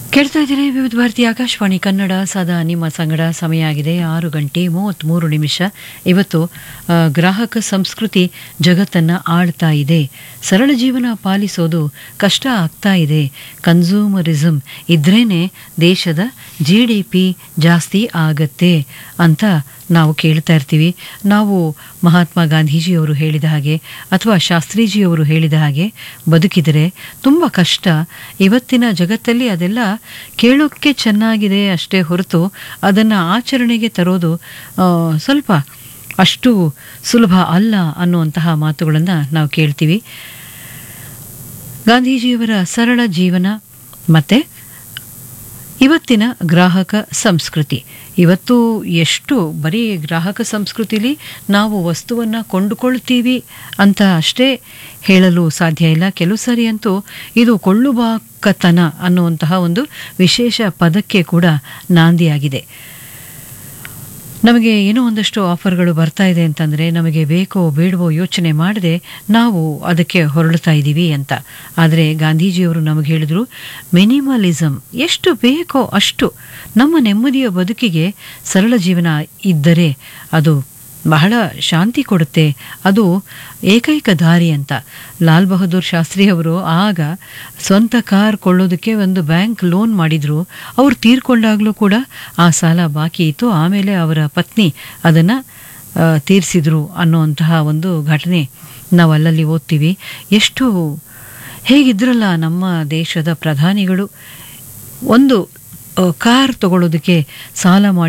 ಕೇಳ್ತಾ ಇದ್ದೀರಿ ವಿವಿಧ ಭಾರತಿ ಆಕಾಶವಾಣಿ ಕನ್ನಡ ಸದಾ ನಿಮ್ಮ ಸಂಗಡ ಸಮಯ ಆಗಿದೆ ಆರು ಗಂಟೆ ಮೂವತ್ತ್ಮೂರು ನಿಮಿಷ ಇವತ್ತು ಆ, ಗ್ರಾಹಕ ಸಂಸ್ಕೃತಿ ಜಗತ್ತನ್ನು ಆಳ್ತಾ ಇದೆ ಸರಳ ಜೀವನ ಪಾಲಿಸೋದು ಕಷ್ಟ ಆಗ್ತಾ ಇದೆ ಕನ್ಸೂಮರಿಸಮ್ ಇದ್ರೇನೆ ದೇಶದ ಜಿ ಡಿ ಪಿ ಜಾಸ್ತಿ ಆಗತ್ತೆ ಅಂತ ನಾವು ಕೇಳ್ತಾ ಇರ್ತೀವಿ ನಾವು ಮಹಾತ್ಮ ಗಾಂಧೀಜಿಯವರು ಹೇಳಿದ ಹಾಗೆ ಅಥವಾ ಶಾಸ್ತ್ರೀಜಿಯವರು ಹೇಳಿದ ಹಾಗೆ ಬದುಕಿದರೆ ತುಂಬ ಕಷ್ಟ ಇವತ್ತಿನ ಜಗತ್ತಲ್ಲಿ ಅದೆಲ್ಲ ಕೇಳೋಕ್ಕೆ ಚೆನ್ನಾಗಿದೆ ಅಷ್ಟೇ ಹೊರತು ಅದನ್ನು ಆಚರಣೆಗೆ ತರೋದು ಆ, ಸ್ವಲ್ಪ ಅಷ್ಟು ಸುಲಭ ಅಲ್ಲ ಅನ್ನುವಂತಹ ಮಾತುಗಳನ್ನು ನಾವು ಕೇಳ್ತೀವಿ ಗಾಂಧೀಜಿಯವರ ಸರಳ ಜೀವನ ಮತ್ತು ಇವತ್ತಿನ ಗ್ರಾಹಕ ಸಂಸ್ಕೃತಿ ಇವತ್ತು ಎಷ್ಟು ಬರೀ ಗ್ರಾಹಕ ಸಂಸ್ಕೃತಿಲಿ ನಾವು ವಸ್ತುವನ್ನು ಕೊಂಡುಕೊಳ್ತೀವಿ ಅಂತ ಅಷ್ಟೇ ಹೇಳಲು ಸಾಧ್ಯ ಇಲ್ಲ ಕೆಲವು ಸಾರಿ ಅಂತೂ ಇದು ಕೊಳ್ಳುಬಾಕತನ ಅನ್ನುವಂತಹ ಒಂದು ವಿಶೇಷ ಪದಕ್ಕೆ ಕೂಡ ನಾಂದಿಯಾಗಿದೆ ನಮಗೆ ಏನೋ ಒಂದಷ್ಟು ಆಫರ್ಗಳು ಬರ್ತಾ ಇದೆ ಅಂತಂದರೆ ನಮಗೆ ಬೇಕೋ ಬೇಡವೋ ಯೋಚನೆ ಮಾಡದೆ ನಾವು ಅದಕ್ಕೆ ಹೊರಡ್ತಾ ಇದ್ದೀವಿ ಅಂತ ಆದರೆ ಗಾಂಧೀಜಿಯವರು ನಮಗೆ ಹೇಳಿದರು ಮಿನಿಮಲಿಸಮ್ ಎಷ್ಟು ಬೇಕೋ ಅಷ್ಟು ನಮ್ಮ ನೆಮ್ಮದಿಯ ಬದುಕಿಗೆ ಸರಳ ಜೀವನ ಇದ್ದರೆ ಅದು ಬಹಳ ಶಾಂತಿ ಕೊಡುತ್ತೆ ಅದು ಏಕೈಕ ದಾರಿ ಅಂತ ಲಾಲ್ ಬಹದ್ದೂರ್ ಶಾಸ್ತ್ರಿ ಅವರು ಆಗ ಸ್ವಂತ ಕಾರ್ ಕೊಳ್ಳೋದಕ್ಕೆ ಒಂದು ಬ್ಯಾಂಕ್ ಲೋನ್ ಮಾಡಿದ್ರು ಅವ್ರು ತೀರ್ಕೊಂಡಾಗಲೂ ಕೂಡ ಆ ಸಾಲ ಬಾಕಿ ಇತ್ತು ಆಮೇಲೆ ಅವರ ಪತ್ನಿ ಅದನ್ನು ತೀರಿಸಿದ್ರು ಅನ್ನುವಂತಹ ಒಂದು ಘಟನೆ ನಾವು ಅಲ್ಲಲ್ಲಿ ಓದ್ತೀವಿ ಎಷ್ಟು ಹೇಗಿದ್ರಲ್ಲ ನಮ್ಮ ದೇಶದ ಪ್ರಧಾನಿಗಳು ಒಂದು ಆ, ಕಾರ್ ತಗೊಳ್ಳೋದಕ್ಕೆ ಸಾಲ ಮಾಡಿ